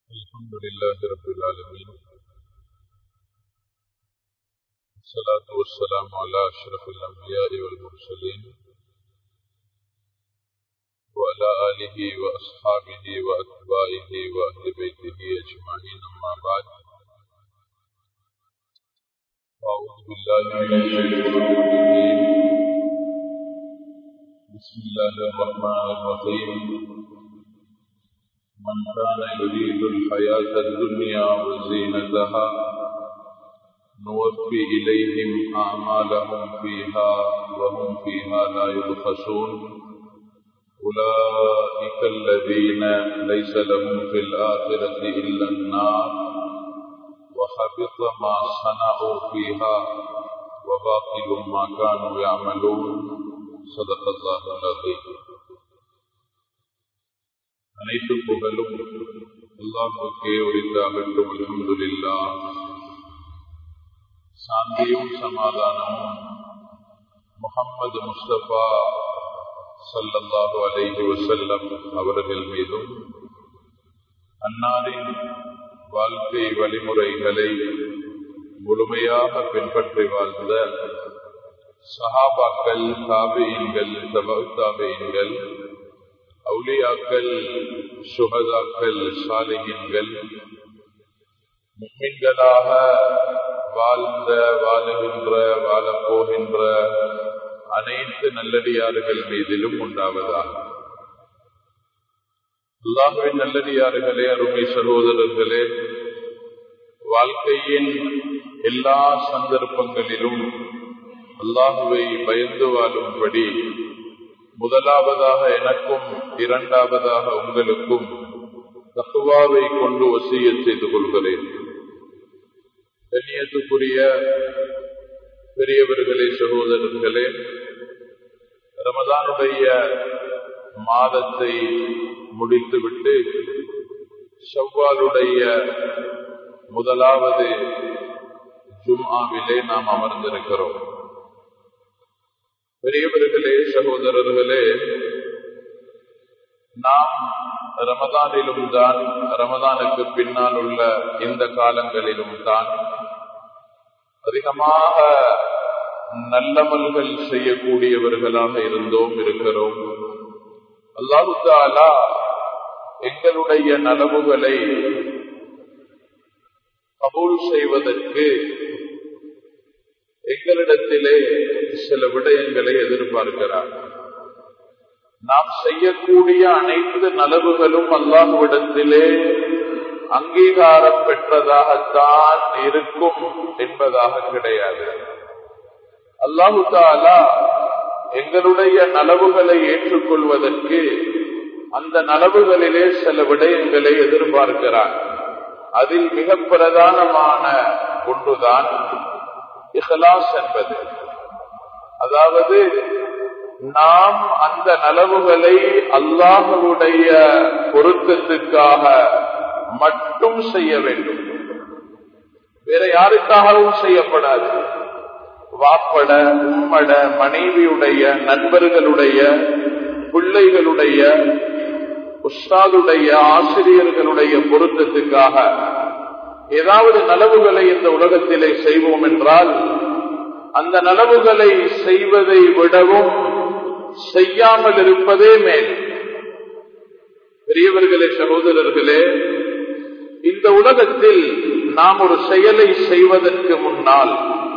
الحمد لله رب العالمين الصلاة والسلام على أشرف الأنبياء والمرسلين وعلى آله وأصحابه وأتباعه وأهل بيته أجمعين أما بعد أعوذ بالله من الشيطان الرجيم بسم الله الرحمن الرحيم من كان يريد الحياة الدنيا وزينتها نوفي إليهم أعمالهم فيها وهم فيها لا يبخسون أولئك الذين ليس لهم في الآخرة إلا النار وحبط ما صنعوا فيها وباطل ما كانوا يعملون صدق الله العظيم அனைத்து புகழும் அல்லாஹுக்கே உரித்தாகட்டும் அல்ஹம்துலில்லா சாந்தியும் சமாதானமும் முகம்மது முஸ்தபா சல்லல்லாஹு அலைஹி வசல்லம் அவர்கள் மீதும் அன்னாரின் வாழ்க்கை வழிமுறைகளை முழுமையாக பின்பற்றி வாழ்ந்த சஹாபாக்கள் தாபையின்கள் தபாத்தாபையின்கள் அவுலியாக்கள் சுகதாக்கள் சாலிகின்கள் மும்மின்களாக வாழ்ந்த வாழுகின்ற வாழப்போகின்ற அனைத்து நல்லடியார்கள் மீதிலும் உண்டாவதாக அல்லாஹுவின் நல்லடியார்களே அருமை சகோதரர்களே வாழ்க்கையின் எல்லா சந்தர்ப்பங்களிலும் அல்லாஹுவை பயந்து வாழும்படி முதலாவதாக எனக்கும் இரண்டாவதாக உங்களுக்கும் தக்குவாவை கொண்டு வசிய செய்து கொள்கிறேன் கண்ணியத்துக்குரிய பெரியவர்களே சகோதரர்களே ரமதானுடைய மாதத்தை முடித்துவிட்டு செவ்வாலுடைய முதலாவது ஜும்ஆவிலே நாம் அமர்ந்திருக்கிறோம் பெரியவர்களே சகோதரர்களே நாம் ரமதானிலும் தான் ரமதானுக்கு பின்னால் உள்ள இந்த காலங்களிலும் தான் அதிகமாக நல்லமல்கள் செய்யக்கூடியவர்களாக இருந்தோம் இருக்கிறோம் அல்லாஹு தாலா எங்களுடைய நலவுகளை கபூல் செய்வதற்கு எங்களிடத்திலே சில விடயங்களை எதிர்பார்க்கிறார் நாம் செய்யக்கூடிய அனைத்து நலவுகளும் அல்லாஹுவிடத்திலே அங்கீகாரம் பெற்றதாகத்தான் இருக்கும் என்பதாக கிடையாது அல்லாஹு தாலா எங்களுடைய நலவுகளை ஏற்றுக்கொள்வதற்கு அந்த நலவுகளிலே சில விடயங்களை எதிர்பார்க்கிறார் அதில் மிக பிரதானமான ஒன்றுதான் இஹலாஸ் என்பது அதாவது நாம் அந்த நலவுகளை அல்லாஹுடைய பொருத்தத்துக்காக மட்டும் செய்ய வேண்டும் வேற யாருக்காகவும் செய்யப்படாது வாப்பட உம்மட மனைவியுடைய நண்பர்களுடைய பிள்ளைகளுடைய உஸ்தாதுடைய ஆசிரியர்களுடைய பொருத்தத்துக்காக ஏதாவது நலவுகளை இந்த உலகத்திலே செய்வோம் என்றால் அந்த நலவுகளை செய்வதை விடவும் செய்யாமல் இருப்பதே மேல் பெரியவர்களே சகோதரர்களே இந்த உலகத்தில் நாம் ஒரு செயலை செய்வதற்கு முன்னால்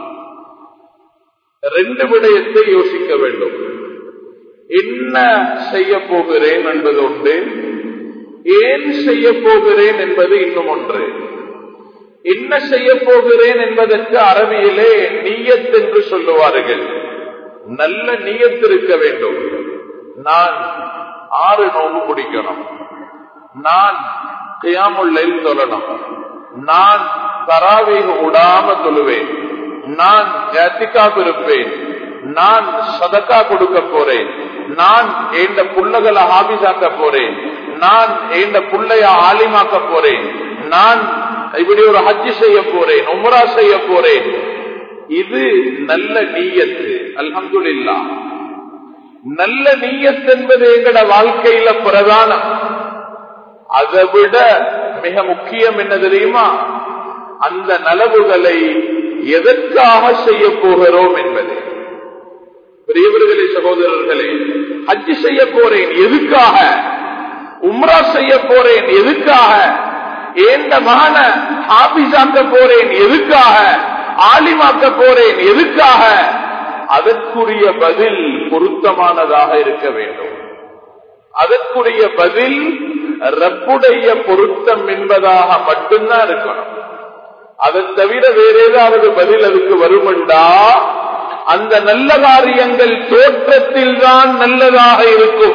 ரெண்டு விடயத்தை யோசிக்க வேண்டும் என்ன செய்ய போகிறேன் என்பது ஒன்று ஏன் செய்ய போகிறேன் என்பது இன்னும் ஒன்று என்ன செய்ய போகிறேன் என்பதற்கு அரபியிலே நீயத் என்று சொல்லுவார்கள் நல்ல நீயத் இருக்க வேண்டும் நான் ஆறு நோம்பு பிடிக்கணும் நான் கியாமுள்ளில் தொழணும் நான் தராவை விடாம தொழுவேன் நான் ஏத்திக்காக இருப்பேன் நான் சதக்கா கொடுக்க போறேன் நான் எந்த புள்ளகளை ஹாபிஸாக்க போறேன் நான் எந்த புள்ளைய ஆலிமாக்க போறேன் நான் இப்படி ஒரு ஹஜ்ஜி செய்ய போறேன் உமரா செய்ய போறேன் இது நல்ல நீயத்து அல்ஹம்துல்லா நல்ல நீயத் என்பது எங்கட வாழ்க்கையில பிரதானம் அதை விட மிக முக்கியம் என்ன தெரியுமா அந்த நலவுகளை எதற்காக செய்ய போகிறோம் என்பது பெரியவர்களே சகோதரர்களே ஹஜ்ஜு செய்ய போறேன் எதுக்காக உம்ரா செய்ய போறேன் எதுக்காக ஏந்த மகன ஆபீஸாக்க போறேன் எதுக்காக ஆலிமாக்க போறேன் எதுக்காக அதற்குரிய பதில் பொருத்தமானதாக இருக்க வேண்டும் அதற்குரிய பதில் ரப்புடைய பொருத்தம் என்பதாக மட்டும்தான் இருக்கணும் அதை தவிர வேற ஏதாவது பதில் அதுக்கு வருமெண்டா அந்த நல்ல காரியங்கள் தோற்றத்தில் தான் நல்லதாக இருக்கும்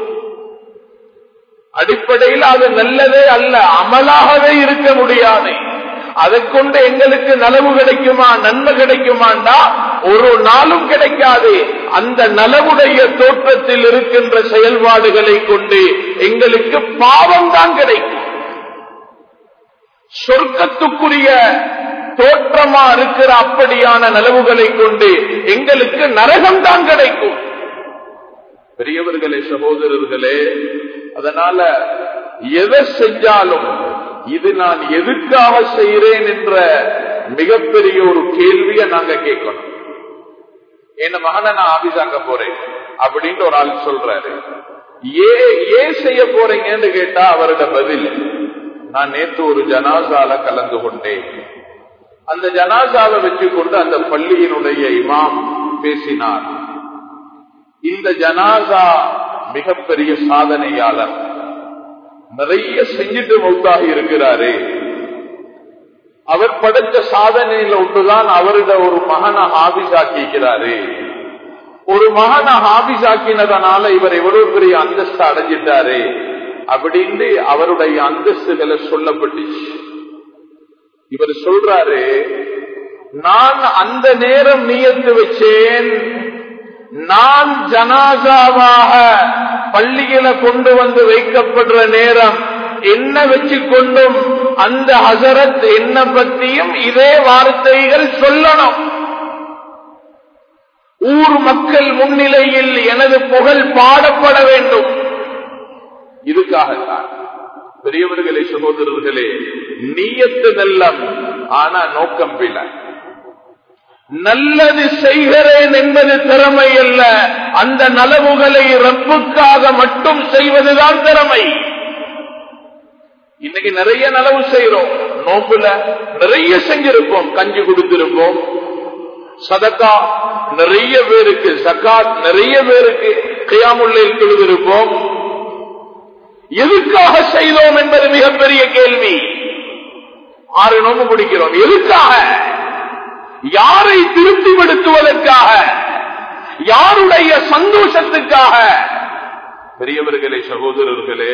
அடிப்படையில் அது நல்லதே அல்ல அமலாகவே இருக்க முடியாது அதை கொண்டு எங்களுக்கு நலவு கிடைக்குமா நன்மை கிடைக்குமாண்டா ஒரு நாளும் கிடைக்காது அந்த நலவுடைய தோற்றத்தில் இருக்கின்ற செயல்பாடுகளை கொண்டு எங்களுக்கு பாவம் தான் கிடைக்கும் சொர்க்கத்துக்குரிய தோற்றமா இருக்கிற அப்படியான நலவுகளை கொண்டு எங்களுக்கு நரகம் தான் கிடைக்கும் பெரியவர்களே சகோதரர்களே அதனால எதை செஞ்சாலும் இது நான் எதுக்காக செய்கிறேன் என்ற மிகப்பெரிய ஒரு கேள்வியை நாங்க கேட்கணும் என்ன மகனை நான் ஆபீஸாக்க போறேன் அப்படின்னு ஒரு ஆள் சொல்றாரு ஏ ஏன் செய்ய போறீங்கன்னு கேட்டா அவரோட பதில் நான் நேற்று ஒரு ஜனாசால கலந்து கொண்டேன் அந்த ஜனாசாவை வச்சுக்கொண்டு அந்த பள்ளியினுடைய இமாம் பேசினார் இந்த ஜனாசா மிகப்பெரிய சாதனையாளர் நிறைய செஞ்சுட்டு மௌத்தாகி இருக்கிறாரு அவர் படைச்ச சாதனையில ஒன்றுதான் அவருட ஒரு மகனை ஹாபிஸாக்கிக்கிறாரு ஒரு மகனை ஹாபிஸாக்கினதனால இவர் எவ்வளவு பெரிய அந்தஸ்து அடைஞ்சிட்டாரு அப்படின்னு அவருடைய அந்தஸ்துகளை சொல்லப்பட்டுச்சு இவர் சொல்றாரு நான் அந்த நேரம் நியத்து வச்சேன் நான் ஜனாசாவாக பள்ளியில கொண்டு வந்து வைக்கப்படுற நேரம் என்ன வச்சு கொண்டும் அந்த ஹசரத் என்ன பற்றியும் இதே வார்த்தைகள் சொல்லணும் ஊர் மக்கள் முன்னிலையில் எனது புகழ் பாடப்பட வேண்டும் இதுக்காகத்தான் பெரியவர்களே சகோதரர்களே நீயத்து நல்லம் ஆனா நோக்கம் பில நல்லது செய்கிறேன் என்பது திறமை அல்ல அந்த நலவுகளை ரப்புக்காக மட்டும் செய்வதுதான் திறமை இன்னைக்கு நிறைய நலவு செய்யறோம் நோம்புல நிறைய செஞ்சிருப்போம் கஞ்சி கொடுத்திருப்போம் சதக்கா நிறைய பேருக்கு சக்காத் நிறைய பேருக்கு கையாமுள்ளில் தொழுதிருப்போம் எதுக்காக செய்தோம் என்பது மிகப்பெரிய கேள்வி ஆறு நோம்பு பிடிக்கிறோம் எதுக்காக யாரை திருப்திப்படுத்துவதற்காக யாருடைய சந்தோஷத்துக்காக பெரியவர்களே சகோதரர்களே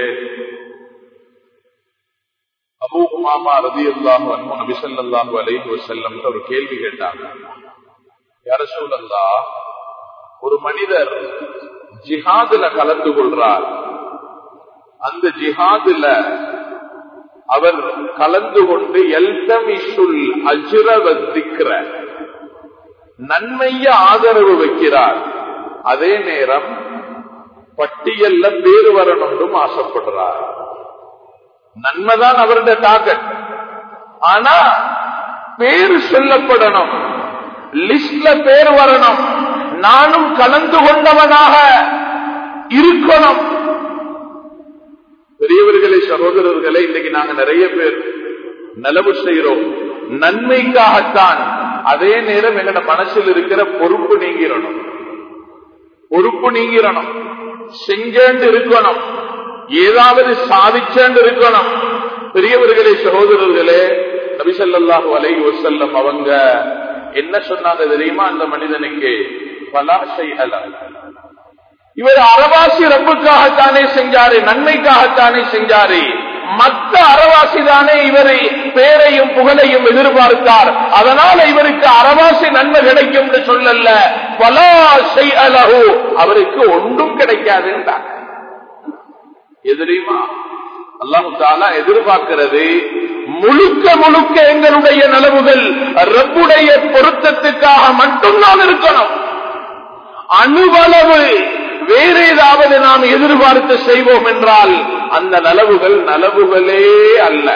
அபூ மாமா ரதி அல்லாஹு அன்பு நபிசல்லாஹு அலைஹி வசல்லம் ஒரு கேள்வி கேட்டாங்க யார சூழல்லா ஒரு மனிதர் ஜிஹாதுல கலந்து கொள்றார் அந்த ஜிஹாதுல அவர் கலந்து கொண்டு எல்தமிஷுல் அஜிரவத்திக்கிற நன்மைய ஆதரவு வைக்கிறார் அதே நேரம் பட்டியல்ல பேரு வரணும் ஆசைப்படுறார் நன்மைதான் அவருடைய டார்கெட் ஆனா பேரு சொல்லப்படணும் லிஸ்ட்ல பேர் வரணும் நானும் கலந்து கொண்டவனாக இருக்கணும் பெரியவர்களே சகோதரர்களே இன்னைக்கு நாங்க நிறைய பேர் நலவு செய்யறோம் நன்மைக்காகத்தான் அதே நேரம் எங்கட மனசில் இருக்கிற பொறுப்பு நீங்கிடணும் பொறுப்பு நீங்கிடணும் செஞ்சேண்டு இருக்கணும் ஏதாவது சாதிச்சேண்டு இருக்கணும் பெரியவர்களே சகோதரர்களே நபிசல்லாஹு அலை வசல்லம் அவங்க என்ன சொன்னாங்க தெரியுமா அந்த மனிதனுக்கு பலாசை அல இவர் அறவாசி ரப்புக்காகத்தானே செஞ்சாரு நன்மைக்காகத்தானே செஞ்சாரு மத்த அறவாசி தானே இவரை பேரையும் புகழையும் எதிர்பார்த்தார் அதனால இவருக்கு அறவாசி நன்மை கிடைக்கும் என்று சொல்லல பலாசை அலகு அவருக்கு ஒன்றும் கிடைக்காது என்றார் எதிரிமா அல்லாஹு தாலா எதிர்பார்க்கிறது முழுக்க முழுக்க எங்களுடைய நலவுகள் ரப்புடைய பொருத்தத்துக்காக மட்டும்தான் இருக்கணும் அணுவளவு வேற ஏதாவது நாம் எதிர்பார்த்து செய்வோம் என்றால் அந்த நலவுகள் நலவுகளே அல்ல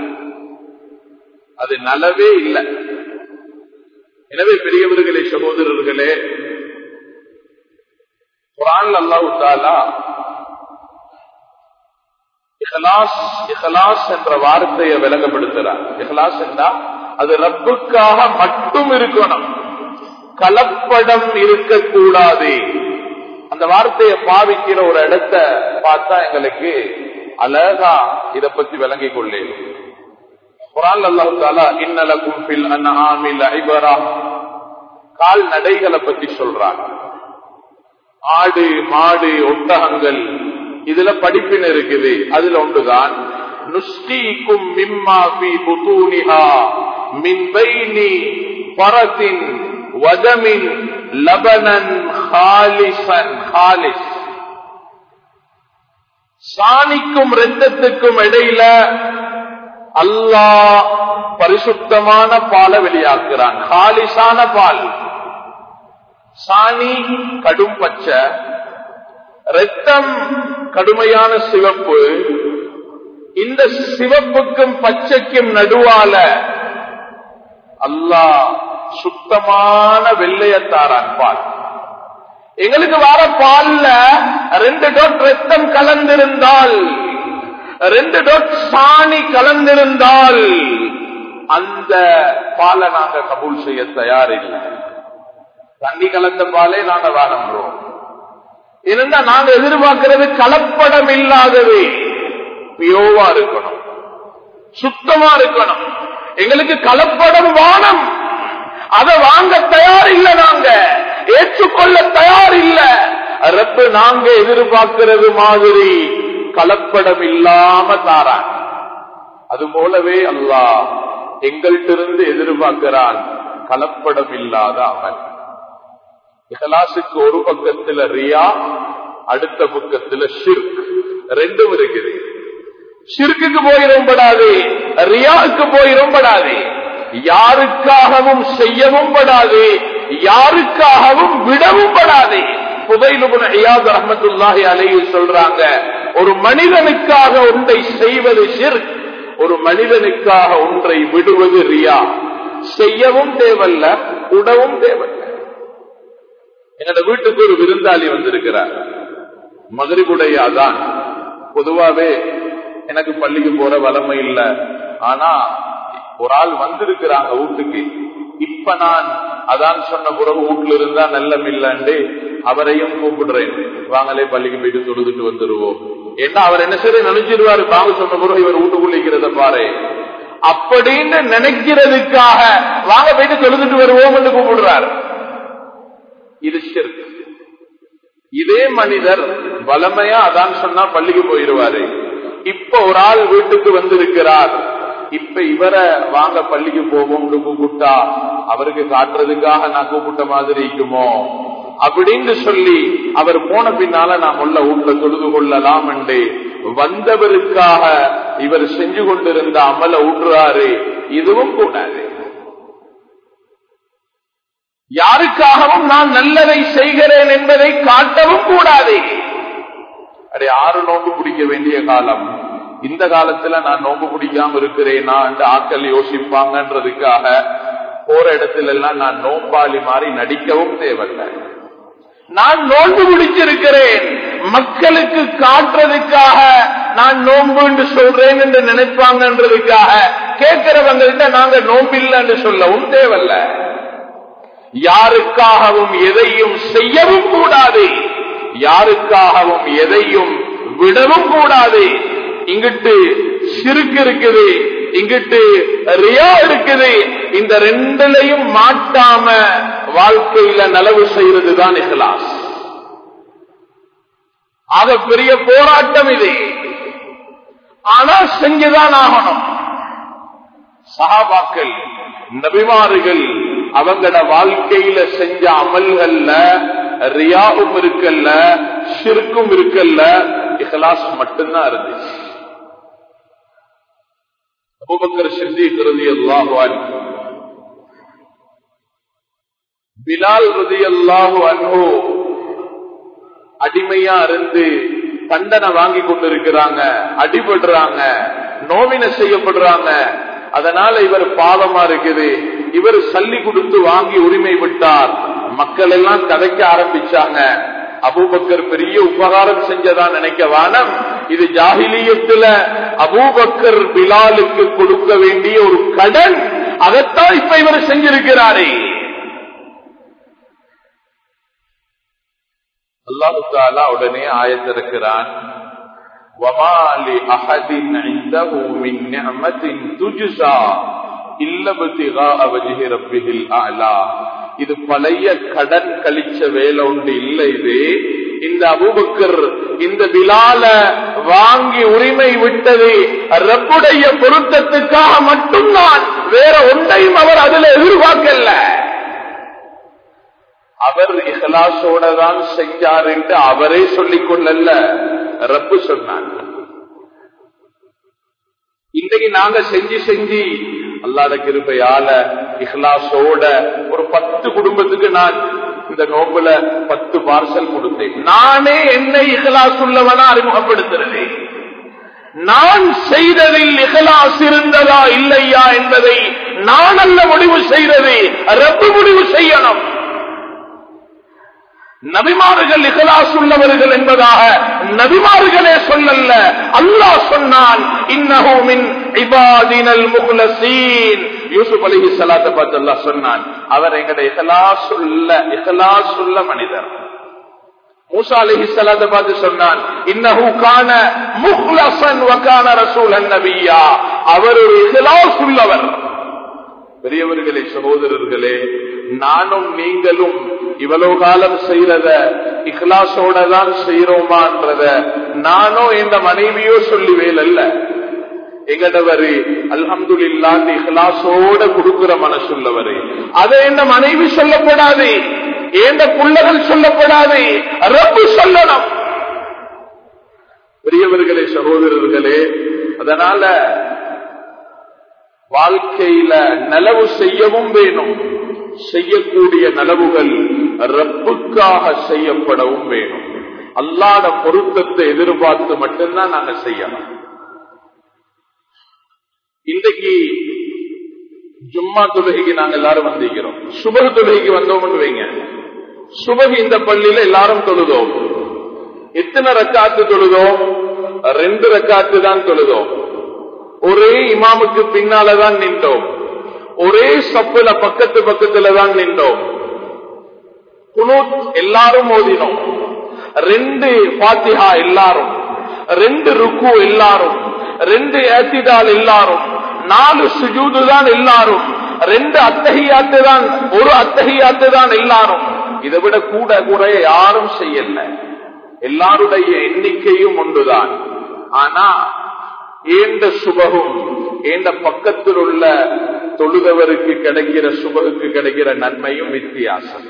அது நலவே இல்லை எனவே பெரியவர்களே சகோதரர்களே குரான் அல்லாஹு தாலா இஹலாஸ் இஹலாஸ் என்ற வார்த்தையை விளங்கப்படுத்துறார் இஹலாஸ் என்றா அது ரப்புக்காக மட்டும் இருக்கணும் கலப்படம் இருக்கக்கூடாது அந்த வார்த்தையை பாவிக்கிற ஒரு இடத்த பார்த்தா எங்களுக்கு அழகா இத பத்தி விளங்கிக் கொள்ளேன் குரான் அல்லாஹு தாலா இன்னலக்கும் ஃபில் அன்ஆமில் ஐபரா கால்நடைகளை பத்தி சொல்றாங்க ஆடு மாடு ஒட்டகங்கள் இதுல படிப்பின் இருக்குது அதுல ஒன்றுதான் நுஸ்டீக்கும் மிம்மா பி புதூனிஹா மின் பைனி பரத்தின் வதமின் லபனன் ஹாலிசன் ஹாலிஸ் சாணிக்கும் ரத்தத்துக்கும் இடையில அல்லாஹ் பரிசுத்தமான பாலை வெளியாக்குறான் ஹாலிசான பால் சாணி கடும் பச்சை ரத்தம் கடுமையான சிவப்பு இந்த சிவப்புக்கும் பச்சைக்கும் நடுவால அல்லாஹ் சுத்தமான வெள்ளையத்தாரான் பால் எங்களுக்கு வர பால்ல ரெண்டு டோட் ரத்தம் கலந்திருந்தால் ரெண்டு டோட் சாணி கலந்திருந்தால் அந்த பாலை நாங்க கபூல் செய்ய தயாரில்லை தண்ணி கலந்த பாலே நாங்க வாழம்புறோம் இருந்தா நாங்க எதிர்பார்க்கிறது கலப்படம் இல்லாதது பியோவா இருக்கணும் சுத்தமா இருக்கணும் எங்களுக்கு கலப்படம் வானம் அதை வாங்க தயார் இல்ல நாங்க ஏற்றுக்கொள்ள தயார் இல்ல ரப்பு நாங்க எதிர்பார்க்கிறது மாதிரி கலப்படம் இல்லாம தாரான் அது போலவே அல்லாஹ் எங்கள்கிட்ட எதிர்பார்க்கிறான் கலப்படம் இல்லாத அமல் இஹலாசுக்கு ஒரு பக்கத்துல ரியா அடுத்த பக்கத்துல ஷிர்க் ரெண்டும் இருக்குது ஷிர்க்குக்கு போயிரும் படாது ரியாவுக்கு போயிரும் படாது யாருக்காகவும் செய்யவும் படாது யாருக்காகவும் விடவும் படாது புதையிலுபுன ஐயாத் ரஹமத்துல்லாஹி அலையில் சொல்றாங்க ஒரு மனிதனுக்காக ஒன்றை செய்வது ஷிர்க் ஒரு மனிதனுக்காக ஒன்றை விடுவது ரியா செய்யவும் தேவல்ல உடவும் தேவல்ல என்னோட வீட்டுக்கு ஒரு விருந்தாளி வந்திருக்கிறார் மகரிபுடைய அதான் பொதுவாவே எனக்கு பள்ளிக்கு போற வளமை இல்ல ஆனா ஒரு ஆள் வந்திருக்கிறாங்க வீட்டுக்கு இப்ப நான் அதான் சொன்ன பிறகு வீட்டுல இருந்தா நல்லம் இல்லண்டு அவரையும் கூப்பிடுறேன் வாங்களே பள்ளிக்கு போயிட்டு தொழுதுட்டு வந்துருவோம் ஏன்னா அவர் என்ன சரி நினைச்சிருவாரு பாங்க சொன்ன பிறகு இவர் வீட்டுக்குள்ளிக்கிறத பாரு அப்படின்னு நினைக்கிறதுக்காக வாங்க போயிட்டு தொழுதுட்டு வருவோம் என்று கூப்பிடுறாரு இது ஷிர்க் இதே மனிதர் வளமையா அதான் சொன்னா பள்ளிக்கு போயிருவாரு இப்ப ஒரு ஆள் வீட்டுக்கு வந்திருக்கிறார் இப்ப இவரை வாங்க பள்ளிக்கு போவோம்னு கூப்பிட்டா அவருக்கு காட்டுறதுக்காக நான் கூப்பிட்ட மாதிரி இருக்குமோ அப்படின்னு சொல்லி அவர் போன பின்னால நாம் உள்ள வீட்டுல தொழுது கொள்ளலாம் என்று வந்தவருக்காக இவர் செஞ்சு கொண்டிருந்த அமல விடுறாரு இதுவும் கூடாது யாருக்காகவும் நான் நல்லதை செய்கிறேன் என்பதை காட்டவும் கூடாது அடே ஆறு நோம்பு பிடிக்க வேண்டிய காலம் இந்த காலத்துல நான் நோம்பு பிடிக்காம இருக்கிறேனா என்று ஆக்கள் யோசிப்பாங்கன்றதுக்காக போற இடத்துல எல்லாம் நான் நோம்பாளி மாதிரி நடிக்கவும் தேவையில்லை நான் நோன்பு பிடிச்சிருக்கிறேன் மக்களுக்கு காட்டுறதுக்காக நான் நோன்பு என்று சொல்றேன் என்று நினைப்பாங்கன்றதுக்காக கேட்கிறவங்கள்ட்ட நாங்க நோம்பில்லை என்று சொல்லவும் தேவையில்ல யாருக்காகவும் எதையும் செய்யவும் கூடாது யாருக்காகவும் எதையும் விடவும் கூடாது இங்கிட்டு சிறுக்கு இருக்குது இங்கிட்டு ரியா இருக்குது இந்த ரெண்டுலையும் மாட்டாம வாழ்க்கையில நலவு செய்யறது தான் இஹ்லாஸ் ஆக பெரிய போராட்டம் இது ஆனா செஞ்சுதான் ஆகணும் சகாபாக்கள் நபிமாறுகள் அவங்களோட வாழ்க்கையில செஞ்ச அமல்கள்ல ரியாவும் இருக்கல்ல ஷிர்க்கும் இருக்கல்ல இஹ்லாஸ் மட்டும்தான் இருந்துச்சு அபுபக்கர் சித்திக் ரலியல்லாஹு அன்ஹு பிலால் ரலியல்லாஹு அன்ஹு அடிமையா இருந்து தண்டனை வாங்கி கொண்டிருக்கிறாங்க அடிபடுறாங்க நோவின செய்யப்படுறாங்க அதனால இவர் பாவமா இருக்குது இவர் சல்லி கொடுத்து வாங்கி உரிமை விட்டார் மக்கள் எல்லாம் கதைக்க ஆரம்பிச்சாங்க அபூபக்கர் பெரிய உபகாரம் செஞ்சதா நினைக்க வானம் இது ஜாகிலியத்துல அபூபக்கர் பிலாலுக்கு கொடுக்க வேண்டிய ஒரு கடன் அதைத்தான் இப்ப இவர் செஞ்சிருக்கிறாரே அல்லாஹு தாலா உடனே ஆயத்திருக்கிறான் وَمَا لِأَحَدٍ عِندَهُ مِنْ نِعْمَةٍ تُجْزَى إِلَّا ابْتِغَاءَ وَجْهِ رَبِّهِ الْأَعْلَى இது பழைய கடன் கழிச்ச வேலை உண்டு இல்லை இது இந்த அபூபக்கர் இந்த பிலால வாங்கி உரிமை விட்டது ரப்புடைய பொருத்தத்துக்காக மட்டும்தான் வேற ஒன்றையும் அவர் அதுல எதிர்பார்க்கல அவர் இஹலாசோட தான் செஞ்சார் என்று அவரே சொல்லிக் கொள்ளல ரப்பு சொன்னார் இன்றைக்கு நாங்க செஞ்சு செஞ்சு அல்லாத கிருபையால இஹ்லாசோட ஒரு பத்து குடும்பத்துக்கு நான் இந்த நோம்புல பத்து பார்சல் கொடுத்தேன் நானே என்னை இஹ்லாஸ் உள்ளவனா அறிமுகப்படுத்துறது நான் செய்ததில் இஹலாஸ் இருந்ததா இல்லையா என்பதை நான் அல்ல முடிவு செய்தது ரப்பு முடிவு செய்யணும் நபிமார்கள் இகலாஸ் உள்ளவர்கள் என்பதாக நபிமார்களே சொல்லல்ல அல்லாஹ் சொன்னான் இன்னஹூமின் இபாதினல் முஹ்லசீன் யூசுப் அலைஹி ஸலாத்தை பார்த்து அல்லாஹ் சொன்னான் அவர் எங்கட இகலாஸ் உள்ள இகலாஸ் உள்ள மனிதர் மூசா அலைஹி ஸலாத்தை பார்த்து சொன்னான் இன்னஹு கான முஹ்லஸன் வ கான ரசூலன் நபியா அவர் ஒரு இகலாஸ் உள்ளவர் பெரியவர்களே சகோதரர்களே நானும் நீங்களும் இவ்வளவு காலம் செய்யறத இஹ்லாசோட தான் செய்யறோமான்றத நானோ எந்த மனைவியோ சொல்லுவேல் அல்ல எங்கடவரு அல்ஹம்துலில்லான்னு இஹ்லாசோட கொடுக்கிற மனசுள்ளவரு அதை என்ன மனைவி சொல்லப்படாது ஏந்த புள்ளகள் சொல்லப்படாது ரப்பு சொல்லணும் பெரியவர்களே சகோதரர்களே அதனால வாழ்க்கையில நலவு செய்யவும் வேணும் செய்யக்கூடிய நலவுகள் ரப்புக்காக செய்யப்படவும் வேணும் அல்லாத பொருத்தத்தை எதிர்பார்த்து மட்டும்தான் நாங்க செய்யலாம் இன்றைக்கு ஜும்மா தொழுகைக்கு நாங்க எல்லாரும் வந்திருக்கிறோம் சுபக தொழுகைக்கு வந்தோம் வைங்க சுபகு இந்த பள்ளியில எல்லாரும் தொழுதோம் எத்தனை ரக்காத்து தொழுதோம் ரெண்டு ரக்காத்து தான் தொழுதோம் ஒரே இமாமுக்கு பின்னாலதான் நின்றோம் ஒரே சப்புல பக்கத்து பக்கத்துல தான் நின்றோம் குனூத் எல்லாரும் ஓதினோம் ரெண்டு பாத்திஹா எல்லாரும் ரெண்டு ருக்கு எல்லாரும் ரெண்டு ஏத்திதால் எல்லாரும் நாலு சுஜூது தான் எல்லாரும் ரெண்டு அத்தகையாத்து தான் ஒரு அத்தகையாத்து தான் எல்லாரும் இதை விட கூட கூட யாரும் செய்யல எல்லாருடைய எண்ணிக்கையும் ஒன்றுதான் ஆனா ஏந்த சுபகும் ஏந்த பக்கத்தில் உள்ள தொழுதவருக்கு கிடைக்கிற சுபகுக்கு கிடைக்கிற நன்மையும் வித்தியாசம்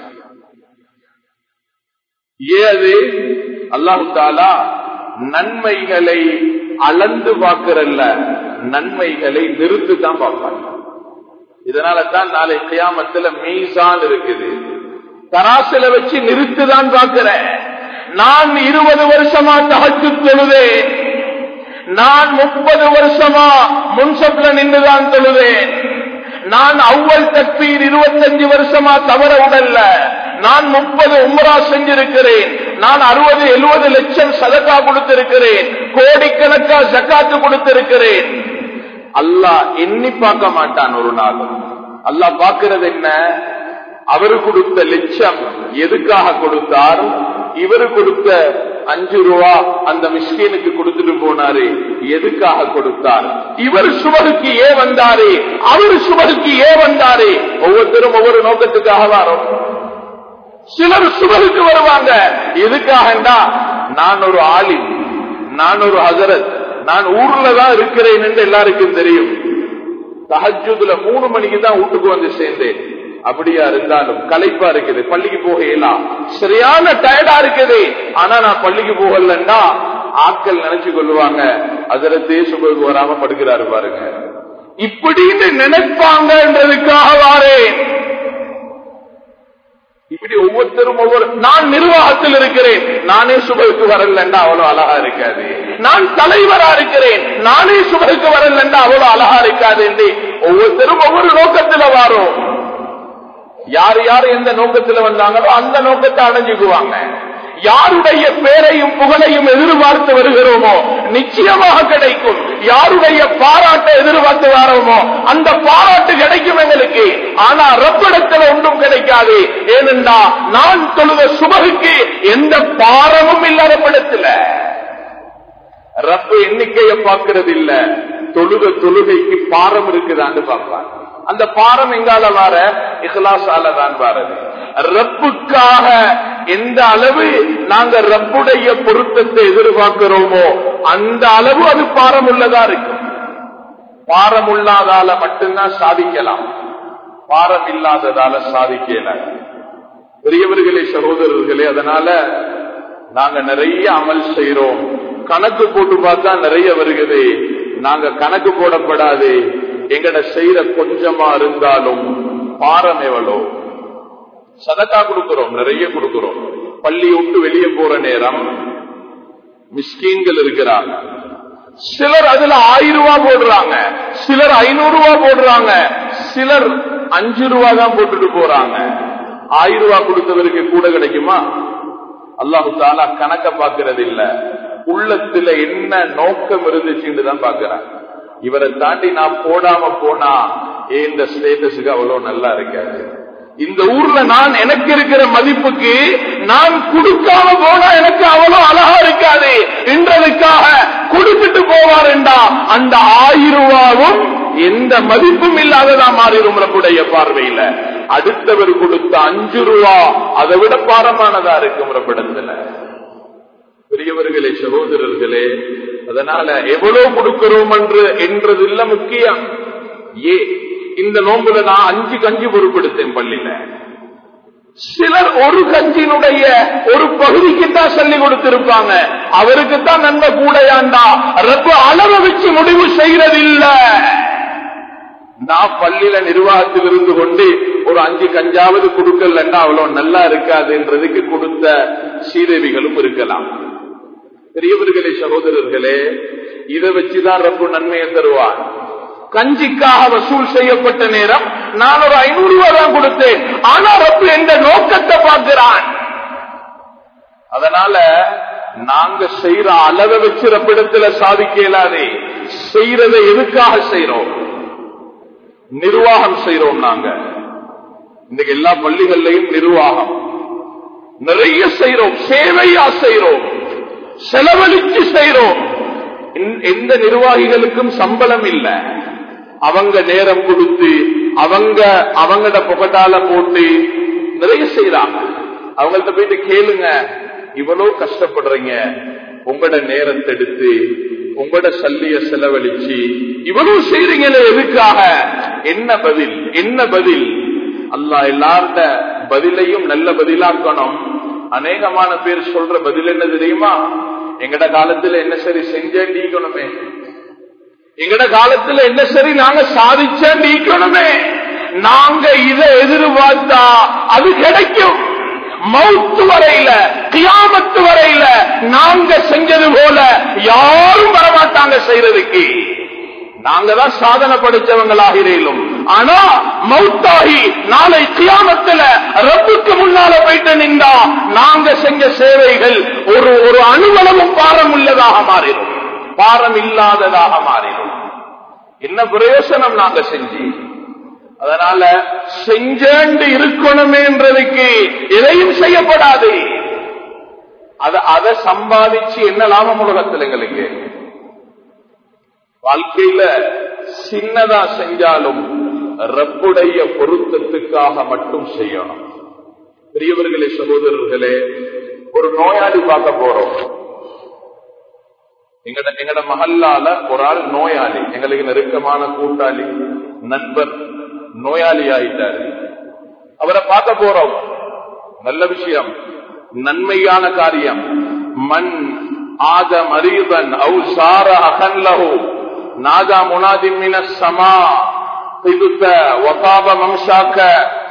ஏது அல்லாஹு தாலா நன்மைகளை அளந்து பார்க்கிறல்ல நன்மைகளை நிறுத்து தான் பார்ப்பாங்க இதனால தான் நாளை கியாமத்துல மீசான் இருக்குது தராசில வச்சு நிறுத்து தான் பார்க்கிறேன் நான் இருபது வருஷமா தகச்சு தொழுதேன் நான் முப்பது வருஷமா முன்சப்ல நின்றுதான் தொழுதேன் நான் அவ்வள் தக்பீர் இருபத்தஞ்சு வருஷமா தவற உடல்ல நான் முப்பது உம்ரா செஞ்சிருக்கிறேன் நான் அறுபது எழுபது லட்சம் சதக்கா கொடுத்திருக்கிறேன் கோடிக்கணக்கா ஜக்காத்து கொடுத்திருக்கிறேன் அல்லாஹ் எண்ணி பார்க்க மாட்டான் ஒரு நாள் அல்லாஹ் பார்க்கிறது என்ன அவரு கொடுத்த லட்சம் எதுக்காக கொடுத்தார் இவரு கொடுத்த அஞ்சு ரூபா அந்த மிஸ்கீனுக்கு கொடுத்துட்டு போனாரு எதுக்காக கொடுத்தார் இவர் சுபகுக்கு ஏன் வந்தாரு அவர் சுபகுக்கு ஏன் வந்தாரு ஒவ்வொருத்தரும் ஒவ்வொரு நோக்கத்துக்காக வரும் சிலர் சுபகுக்கு வருவாங்க எதுக்காகண்டா நான் ஒரு ஆலிம் நான் ஒரு ஹசரத் நான் ஊர்ல தான் இருக்கிறேன் என்று எல்லாருக்கும் தெரியும் தஹஜுதுல மூணு மணிக்கு தான் வீட்டுக்கு வந்து சேர்ந்தேன் அப்படியா இருந்தாலும் களைப்பா இருக்குது பள்ளிக்கு போகலாம் சரியான டயர்டா இருக்குது ஆனா நான் பள்ளிக்கு போகலன்னா ஆட்கள் நினைச்சு கொள்ளுவாங்க அதரத்தே சுபகு வராம படுக்கிறாரு பாருங்க இப்படின்னு நினைப்பாங்கன்றதுக்காக வாரேன் இப்படி ஒவ்வொருத்தரும் ஒவ்வொரு நான் நிர்வாகத்தில் இருக்கிறேன் நானே சுபருக்கு வரலன்னா அவ்வளவு அழகா இருக்காது நான் தலைவரா இருக்கிறேன் நானே சுபருக்கு வரலன்னா அவ்வளவு அழகா இருக்காது என்று ஒவ்வொருத்தரும் ஒவ்வொரு நோக்கத்துல வாரோம் யார் யார் எந்த நோக்கத்துல வந்தாங்களோ அந்த நோக்கத்தை அடைஞ்சுக்குவாங்க யாருடைய பேரையும் புகழையும் எதிர்பார்த்து வருகிறோமோ நிச்சயமாக கிடைக்கும் யாருடைய பாராட்டை எதிர்பார்த்து வரோமோ அந்த பாராட்டு கிடைக்கும் எங்களுக்கு ஆனா ரப்பிடத்தில் ஒன்றும் கிடைக்காது ஏனென்றா நான் தொழுத சுபகுக்கு எந்த பாரமும் இல்லாத படத்துல ரப்பு எண்ணிக்கையை பார்க்கறது இல்ல தொழுக தொழுகைக்கு பாரம் இருக்குதான்னு பார்ப்பாங்க அந்த பாரம் எங்கால வார இஹ்லாசால தான் வாரது ரப்புக்காக எந்த அளவு நாங்க ரப்புடைய பொருத்தத்தை எதிர்பார்க்கிறோமோ அந்த அளவு அது பாரம் உள்ளதா இருக்கும் பாரம் இல்லாதால மட்டும்தான் சாதிக்கலாம் பாரம் இல்லாததால சாதிக்கல பெரியவர்களே சகோதரர்களே அதனால நாங்க நிறைய அமல் செய்யறோம் கணக்கு போட்டு பார்த்தா நிறைய வருகிறது நாங்க கணக்கு போடப்படாது எங்கட செய்யற கொஞ்சமா இருந்தாலும் பாரம் எவ்வளோ சதக்கா கொடுக்கிறோம் நிறைய கொடுக்கிறோம் பள்ளி விட்டு வெளியே போற நேரம் மிஸ்கீன்கள் இருக்கிறாங்க சிலர் அதுல ஆயிரம் ரூபாய் போடுறாங்க சிலர் ஐநூறு ரூபாய் போடுறாங்க சிலர் அஞ்சு ரூபாய் தான் போட்டுட்டு போறாங்க ஆயிரம் ரூபாய் கொடுத்தவருக்கு கூட கிடைக்குமா அல்லாஹு தாலா கணக்க பாக்குறது இல்ல உள்ளத்துல என்ன நோக்கம் இருந்துச்சுன்னு தான் பாக்குறேன் இவரை தாண்டி நான் போடாம போனா ஏன் இந்த ஸ்டேட்டஸுக்கு அவ்வளவு நல்லா இருக்காது இந்த ஊர்ல நான் எனக்கு இருக்கிற மதிப்புக்கு நான் கொடுக்காம போனா எனக்கு அவ்வளவு அழகா இருக்காது என்றதுக்காக கொடுத்துட்டு போவாருண்டா அந்த ஆயிரம் ரூபாவும் எந்த மதிப்பும் இல்லாததா மாறிடும் நம்முடைய பார்வையில அடுத்தவர் கொடுத்த அஞ்சு ரூபா அதை விட பாரமானதா இருக்கும் ரப்பிடத்துல பெரியவர்களே சகோதரர்களே அதனால எவ்வளவு கொடுக்கிறோம் என்று என்றது இல்ல முக்கியம் ஏ இந்த நோம்புல நான் அஞ்சு கஞ்சி பொறுப்படுத்தேன் பள்ளியில சிலர் ஒரு கஞ்சினுடைய ஒரு பகுதிக்கு தான் சொல்லி கொடுத்திருப்பாங்க அவருக்கு தான் நன்மை கூடையாண்டா ரப்ப அளவை வச்சு முடிவு செய்யறதில்ல நான் பள்ளியில நிர்வாகத்தில் இருந்து கொண்டு ஒரு அஞ்சு கஞ்சாவது கொடுக்கலன்னா அவ்வளவு நல்லா இருக்காதுன்றதுக்கு கொடுத்த சீதேவிகளும் இருக்கலாம் பெரியவர்களே சகோதரர்களே இதை வச்சுதான் ரப்பு நன்மையை தருவார் கஞ்சிக்காக வசூல் செய்யப்பட்ட நேரம் நான் ஒரு ஐநூறு ரூபாய் தான் கொடுத்தேன் ஆனா ரப்பு எந்த நோக்கத்தை பார்க்கிறான் அதனால நாங்க செய்யற அளவை வச்சு ரப்பிடத்துல சாதிக்க இயலாதே செய்யறதை எதுக்காக செய்யறோம் நிர்வாகம் செய்யறோம் நாங்க இன்னைக்கு எல்லா பள்ளிகள்லையும் நிர்வாகம் நிறைய செய்யறோம் சேவையா செய்யறோம் செலவழிச்சு செய்யறோம் எந்த நிர்வாகிகளுக்கும் சம்பளம் இல்ல அவங்க நேரம் கொடுத்து அவங்க அவங்கட புகட்டால போட்டு நிறைய செய்யறாங்க அவங்கள்ட்ட போயிட்டு கேளுங்க இவ்வளவு கஷ்டப்படுறீங்க உங்களோட நேரத்தை எடுத்து உங்களோட சல்லிய செலவழிச்சு இவ்வளவு செய்றீங்களே எதுக்காக என்ன பதில் என்ன பதில் அல்லா எல்லார்ட பதிலையும் நல்ல பதிலாக்கணும் அநேகமான பேர் சொல்ற பதில் என்ன தெரியுமா எங்கட காலத்துல என்ன சரி செஞ்சேன் நீக்கணுமே எங்கட காலத்துல என்ன சரி நாங்க சாதிச்சேன் நீக்கணுமே நாங்க இதை எதிர்பார்த்தா அது கிடைக்கும் மவுத்து வரையில கியாமத்து வரையில நாங்க செஞ்சது போல யாரும் வரமாட்டாங்க செய்யறதுக்கு நாங்க தான் சாதனை படிச்சவங்களாகிறேனும் ஆனா மவுத்தாகி நாளை கியாமத்துல ரப்புக்கு முன்னால போயிட்டு நின்றா நாங்க செஞ்ச சேவைகள் ஒரு ஒரு அணுவளவும் பாரம் உள்ளதாக மாறிடும் பாரம் இல்லாததாக மாறிடும் என்ன பிரயோசனம் நாங்க செஞ்சு அதனால செஞ்சேண்டு இருக்கணுமேன்றதுக்கு எதையும் செய்யப்படாது அதை சம்பாதிச்சு என்ன லாபம் உலகத்தில் எங்களுக்கு வாழ்க்கையில சின்னதா செஞ்சாலும் ரப்புடைய பொருத்தத்துக்காக மட்டும் செய்யணும் பெரியவர்களே சகோதரர்களே ஒரு நோயாளி பார்க்க போறோம் எங்கட எங்கட மகல்லால ஒரு ஆள் நோயாளி எங்களுக்கு நெருக்கமான கூட்டாளி நண்பர் நோயாளி ஆயிட்டாரு அவரை பார்க்க போறோம் நல்ல விஷயம் நன்மையான காரியம் மண் ஆத மரீதன் அவு சார அகன்லஹு நாதா முனாதின் மின சமா பிதுத்த வகாப மம்சாக்க